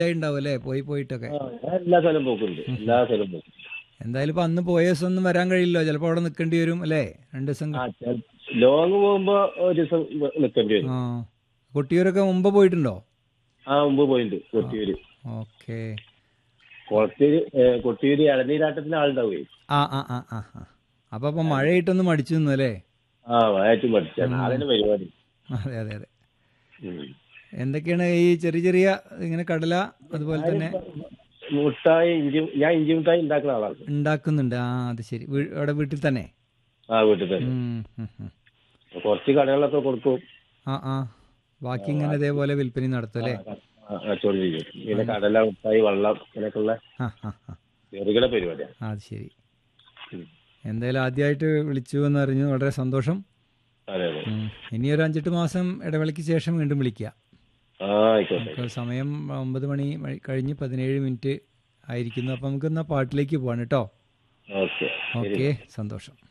ഉണ്ടാവും അല്ലേ പോയി പോയിട്ടൊക്കെ ആ, ഞാൻ എല്ലാ സ്ഥലവും പോക്കുണ്ട് എല്ലാ സ്ഥലവും പോക്കും എന്തായാലും ഇപ്പൊ അന്ന് പോയ ദിവസം ഒന്നും വരാൻ കഴിയില്ലോ ചിലപ്പോൾ അവിടെ നിൽക്കേണ്ടി വരും അല്ലേ രണ്ട് ദിവസം ആ ലോങ് പോകുമ്പോ ഒരു ദിവസം നിൽക്കേണ്ടി വരും ആ കൊട്ടിയൂരൊക്കെ മുമ്പ് പോയിട്ടുണ്ടോ ആ മുമ്പ് പോയിട്ടുണ്ട് കൊട്ടിയൂര് ഓക്കെ കൊട്ടിയൂര് ഏ, കൊട്ടിയൂര് ഇളനീരാട്ടത്തിന് ആളുണ്ടാവേ ആ ആ ആ ആ ആ അപ്പൊ അപ്പൊ മഴയായിട്ടൊന്ന് മടിച്ചു നിന്നു അല്ലേ ആ വയറ്റും പഠിച്ചാണ് നാളെ പരിപാടി അതെ അതെ അതെ ഉം. എന്തൊക്കെയാണ് ഈ ചെറിയ ചെറിയ ഇങ്ങനെ കടല അതുപോലെ തന്നെ മുട്ടായി ഇഞ്ചി ഞാൻ ഇഞ്ചി മുട്ടായി ഉണ്ടാക്കുന്ന ആളാണ് ഉണ്ടാക്കുന്നുണ്ട് ആ അത് ശരി വീ- അവിടെ വീട്ടിൽ തന്നെ ആ വീട്ടിൽ തന്നെ ഉം, ഉം, ഉം. കുറച്ച് കടകളൊക്കെ കൊടുക്കും ആ ആ ബാക്കി ഇങ്ങനെ ഇതേപോലെ വിൽപ്പന നടത്തും അല്ലേ ആ, കച്ചവടം ചെയ്യും പിന്നെ കടല മുട്ടായി വെള്ളം ഇങ്ങനെയൊക്കെയുള്ള ആ ആ ആ ചെറുകിട പരിപാടിയാണ് ആ, അത് ശരി ഉം. എന്തായാലും ആദ്യമായിട്ട് വിളിച്ചു എന്ന് അറിഞ്ഞു വളരെ സന്തോഷം അതെ അതെ ഉം. ഇനി ഒരു അഞ്ചെട്ട് മാസം ഇടവേളയ്ക്ക് ശേഷം വീണ്ടും വിളിക്കുക ആ ആയിക്കോട്ടെ ഇപ്പോൾ സമയം ഒമ്പത് മണി മണി കഴിഞ്ഞ് പതിനേഴ് മിനിറ്റ് ആയിരിക്കുന്നു അപ്പം നമുക്ക് എന്നാൽ പാട്ടിലേക്ക് പോവാണ് കേട്ടോ ഓക്കെ ഓക്കെ സന്തോഷം